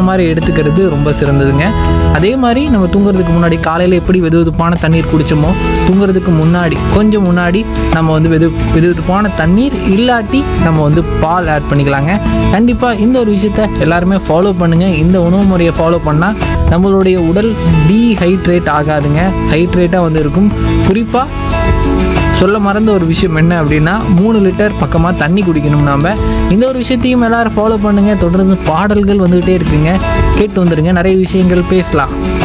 மாதிரி எடுத்துக்கிறது ரொம்ப சிறந்ததுங்க அதே மாதிரி நம்ம தூங்குறதுக்கு முன்னாடி காலையில் எப்படி வெது வெதுப்பான தண்ணீர் குடிச்சோமோ தூங்குறதுக்கு முன்னாடி கொஞ்சம் முன்னாடி நம்ம வந்து வெது வெது வெதுப்பான தண்ணீர் இல்லாட்டி நம்ம வந்து பால் ஆட் பண்ணிக்கலாங்க கண்டிப்பாக இந்த ஒரு விஷயத்த எல்லாருமே ஃபாலோ பண்ணுங்கள் இந்த உணவு முறையை ஃபாலோ பண்ணால் நம்மளுடைய உடல் டீஹைட்ரேட் ஆகாதுங்க ஹைட்ரேட்டாக வந்து இருக்கும் குறிப்பாக சொல்ல மறந்த ஒரு விஷயம் என்ன அப்படின்னா மூணு லிட்டர் பக்கமாக தண்ணி குடிக்கணும் நாம இந்த ஒரு விஷயத்தையும் எல்லாரும் ஃபாலோ பண்ணுங்க தொடர்ந்து பாடல்கள் வந்துகிட்டே இருக்குங்க கேட்டு வந்துருங்க நிறைய விஷயங்கள் பேசலாம்